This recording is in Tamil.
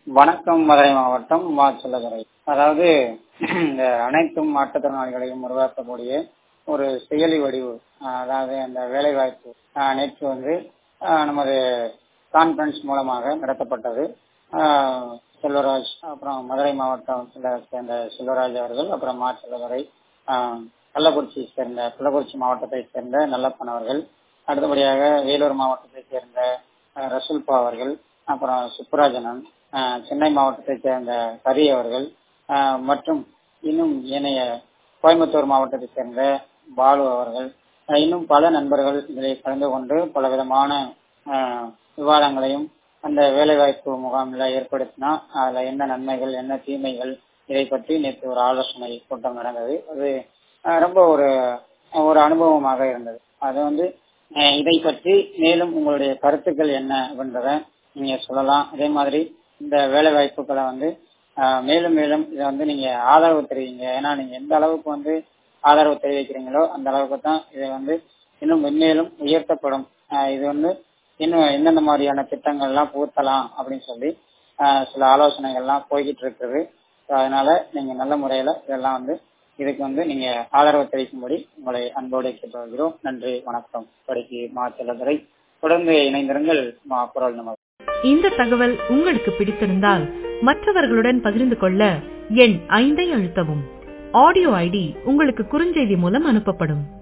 வணக்கம் மதுரை மாவட்டம் மாச்சலதுறை அதாவது இந்த அனைத்து மாற்றுத்திறனாளிகளையும் உருவாக்கக்கூடிய ஒரு செயலி வடிவு அஹ் அதாவது அந்த வேலைவாய்ப்பு அஹ் நேற்று வந்து அஹ் நமது கான்பரன்ஸ் மூலமாக நடத்தப்பட்டது அஹ் செல்வராஜ் அப்புறம் மதுரை மாவட்டத்தில் சேர்ந்த செல்வராஜ் அவர்கள் அப்புறம் மாச்சலதுறை அஹ் கள்ளக்குறிச்சி சேர்ந்த கள்ளக்குறிச்சி மாவட்டத்தை சேர்ந்த நல்லப்பன் அவர்கள் அடுத்தபடியாக வேலூர் மாவட்டத்தை சேர்ந்த அஹ் ரசூல்பா அவர்கள் அப்புறம் சுப்புராஜனன் அஹ் சென்னை மாவட்டத்தைச் சேர்ந்த ஹரி அவர்கள் அஹ் மற்றும் இன்னும் ஏனைய கோயம்புத்தூர் மாவட்டத்தைச் சேர்ந்த பாலு அவர்கள் அஹ் இன்னும் பல நண்பர்கள் இதில் கலந்து கொண்டு பல விதமான அஹ், விவாதங்களையும் அந்த வேலைவாய்ப்பு முகாமில் ஏற்படுத்தினா அதுல என்ன நன்மைகள் என்ன தீமைகள் இதை பற்றி நேற்று ஒரு ஆலோசனை கூட்டம் நடந்தது அது அஹ், ரொம்ப ஒரு ஒரு அனுபவமாக இருந்தது அது வந்து அஹ், இதை பற்றி மேலும் உங்களுடைய கருத்துக்கள் என்ன அப்படின்றத நீங்க சொல்லலாம் அதே மாதிரி இந்த வேலை வாய்ப்புகளை வந்து அஹ், மேலும் மேலும் இதை வந்து நீங்க ஆதரவு தெரிவிங்க ஏன்னா நீங்க எந்த அளவுக்கு வந்து ஆதரவு தெரிவிக்கிறீங்களோ அந்த அளவுக்கு தான் இது வந்து இன்னும் மென்மேலும் உயர்த்தப்படும் அஹ், இது வந்து இன்னும் எந்தெந்த மாதிரியான திட்டங்கள்லாம் புகுத்தலாம் அப்படின்னு சொல்லி அஹ், சில ஆலோசனைகள்லாம் போய்கிட்டு இருக்குது So, அதனால நீங்க நல்ல முறையில இதெல்லாம் வந்து இதுக்கு வந்து நீங்க ஆதரவு தெரிவிக்கும்படி உங்களை அன்போடு கேட்டுக்கொள்கிறோம் நன்றி வணக்கம் படிக்கு மாச்சலதுரை தொடர்ந்து இணைந்திருங்கள் மா குரல் நமக்கு இந்த தகவல் உங்களுக்கு பிடித்திருந்தால் மற்றவர்களுடன் பகிர்ந்து கொள்ள எண் ஐந்தை அழுத்தவும் ஆடியோ ஐடி உங்களுக்கு குறுஞ்செய்தி மூலம் அனுப்பப்படும்